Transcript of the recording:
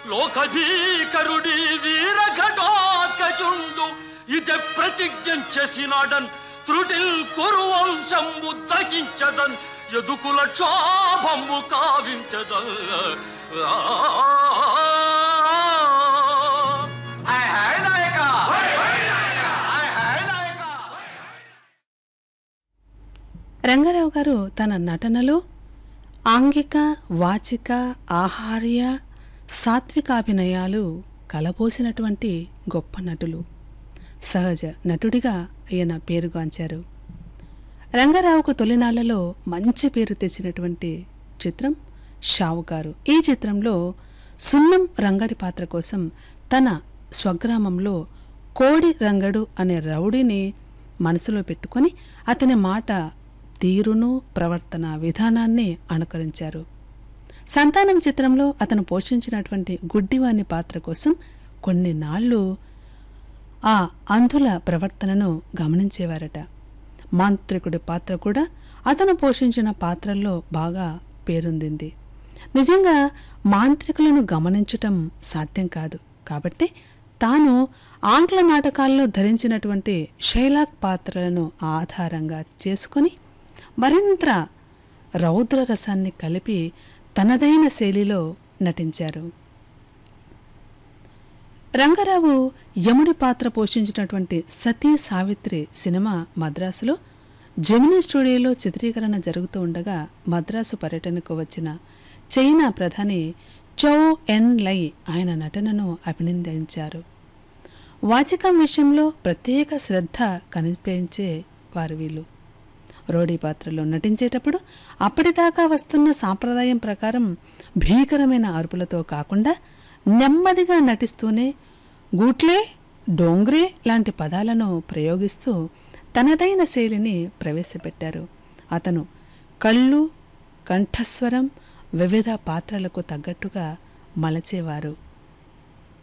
లోకభీకరుడి వీర ఘటోత్కచుండు ఇదే ప్రతిజ్ఞ చేసినాడన్ త్రుటిల్ కురువంశంబు దహించదన్ ఎదుకుల క్షోభంబు కావించదన్ ఆ హాయ్ హాయ్ నాయక హాయ్ హాయ్ నాయక రంగారావు గారు తన నటనలో ఆంగిక వాచిక ఆహార్య సాత్వికాభినయాలు కలబోసినటువంటి గొప్ప నటులు సహజ నటుడిగా ఈయన పేరుగాంచారు రంగారావుకు తొలినాళ్లలో మంచి పేరు తెచ్చినటువంటి చిత్రం షావుకారు ఈ చిత్రంలో సున్నం రంగడి పాత్ర కోసం తన స్వగ్రామంలో కోడి రంగడు అనే రౌడీని మనసులో పెట్టుకొని అతని మాట తీరును ప్రవర్తన విధానాన్ని అనుకరించారు సంతానం చిత్రంలో అతను పోషించినటువంటి గుడ్డివాని పాత్ర కోసం కొన్ని నాళ్ళు ఆ అంధుల ప్రవర్తనను గమనించేవారట మాంత్రికుడి పాత్ర కూడా అతను పోషించిన పాత్రల్లో బాగా పేరొందింది నిజంగా మాంత్రికులను గమనించటం సాధ్యం కాదు కాబట్టి తాను ఆంగ్ల నాటకాల్లో ధరించినటువంటి షైలాక్ పాత్రలను ఆధారంగా చేసుకొని మరింత రౌద్ర రసాన్ని కలిపి తనదైన శైలిలో నటించారు రంగారావు యముడి పాత్ర పోషించినటువంటి సతీ సావిత్రి సినిమా మద్రాసులో జెమినీ స్టూడియోలో చిత్రీకరణ జరుగుతూ ఉండగా మద్రాసు పర్యటనకు వచ్చిన చైనా ప్రధాని చౌ ఎన్ లై ఆయన నటనను అభినందించారు వాచికం విషయంలో ప్రత్యేక శ్రద్ధ కనిపించే వారు వీళ్ళు రోడీ పాత్రలో నటించేటప్పుడు అప్పటిదాకా వస్తున్న సాంప్రదాయం ప్రకారం భీకరమైన అరుపులతో కాకుండా నెమ్మదిగా నటిస్తూనే గూట్లే డోంగ్రే లాంటి పదాలను ప్రయోగిస్తూ తనదైన శైలిని ప్రవేశపెట్టారు అతను కళ్ళు కంఠస్వరం వివిధ పాత్రలకు తగ్గట్టుగా మలచేవారు